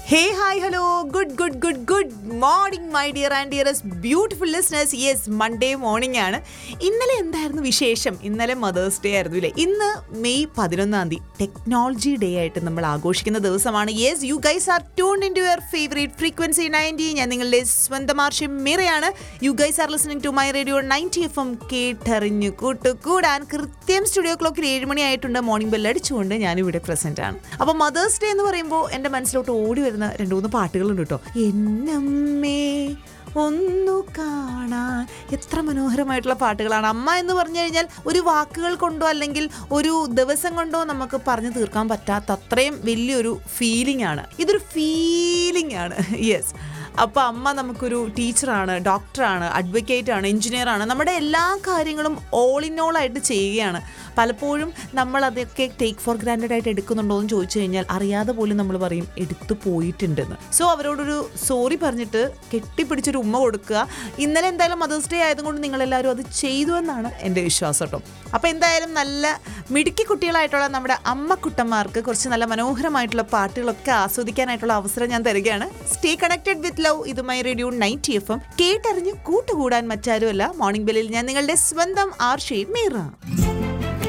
hey hi hello good good good good morning my dear and dearest beautiful listeners yes Monday morning ആണ് ഇന്നലെ എന്തായിരുന്നു വിശേഷം ഇന്നലെ mothers day ആയിരുന്നു ഇല്ലേ ഇന്ന് മെയ് പതിനൊന്നാം തീയതി ടെക്നോളജി ഡേ ആയിട്ട് നമ്മൾ ആഘോഷിക്കുന്ന ദിവസമാണ് yes you guys are tune in to your favourite frequency ninety ഞാൻ നിങ്ങളുടെ സ്വന്തം ആർഷ്യം മീറയാണ് you guys are listening to my radio ninety F M കേട്ടറിഞ്ഞു കൂട്ടുകൂടാൻ കൃത്യം സ്റ്റുഡിയോ ക്ലോക്കിൽ ഏഴ് മണി ആയിട്ടുണ്ട് മോർണിംഗ് ബെൽ അടിച്ചുകൊണ്ട് ഞാനിവിടെ പ്രസന്റ് ആണ് അപ്പോൾ മദേഴ്സ് ഡേ എന്ന് പറയുമ്പോൾ എൻ്റെ മനസ്സിലോട്ട് ഓടി വരുന്ന രണ്ട് മൂന്ന് പാട്ടുകളുണ്ട് കേട്ടോ എന്നമ്മേ ഒന്നു കാണാൻ എത്ര മനോഹരമായിട്ടുള്ള പാട്ടുകളാണ് അമ്മ എന്ന് പറഞ്ഞു കഴിഞ്ഞാൽ ഒരു വാക്കുകൾ കൊണ്ടോ അല്ലെങ്കിൽ ഒരു ദിവസം കൊണ്ടോ നമുക്ക് പറഞ്ഞു തീർക്കാൻ പറ്റാത്ത അത്രയും വലിയൊരു ഫീലിംഗ് ആണ് ഇതൊരു ഫീലിംഗ് ആണ് യെസ് അപ്പോൾ അമ്മ നമുക്കൊരു ടീച്ചറാണ് ഡോക്ടറാണ് അഡ്വക്കേറ്റ് ആണ് എഞ്ചിനീയർ ആണ് നമ്മുടെ എല്ലാ കാര്യങ്ങളും ഓൾ ഇൻ ഓൾ ആയിട്ട് ചെയ്യുകയാണ് പലപ്പോഴും നമ്മൾ അതൊക്കെ ടേക്ക് ഫോർ ഗ്രാൻഡഡ് ആയിട്ട് എടുക്കുന്നുണ്ടോ എന്ന് ചോദിച്ചു കഴിഞ്ഞാൽ അറിയാതെ പോലും നമ്മൾ പറയും എടുത്തു പോയിട്ടുണ്ടെന്ന് സോ അവരോടൊരു സോറി പറഞ്ഞിട്ട് കെട്ടിപ്പിടിച്ചൊരു ഉമ്മ കൊടുക്കുക ഇന്നലെ എന്തായാലും മദേഴ്സ് ഡേ ആയതുകൊണ്ട് നിങ്ങളെല്ലാവരും അത് ചെയ്തു എന്നാണ് എൻ്റെ വിശ്വാസം കേട്ടോ അപ്പോൾ എന്തായാലും നല്ല മിടുക്കി കുട്ടികളായിട്ടുള്ള നമ്മുടെ അമ്മക്കുട്ടന്മാർക്ക് കുറച്ച് നല്ല മനോഹരമായിട്ടുള്ള പാട്ടുകളൊക്കെ ആസ്വദിക്കാനായിട്ടുള്ള അവസരം ഞാൻ തരികയാണ് സ്റ്റേ കണക്റ്റഡ് വിത്ത് ലവ് ഇത് my radio night F M കേട്ടറിഞ്ഞ് കൂട്ടുകൂടാൻ മറ്റാരുമല്ല മോർണിംഗ് ബെല്ലിൽ ഞാൻ നിങ്ങളുടെ സ്വന്തം ആർഷി മീറ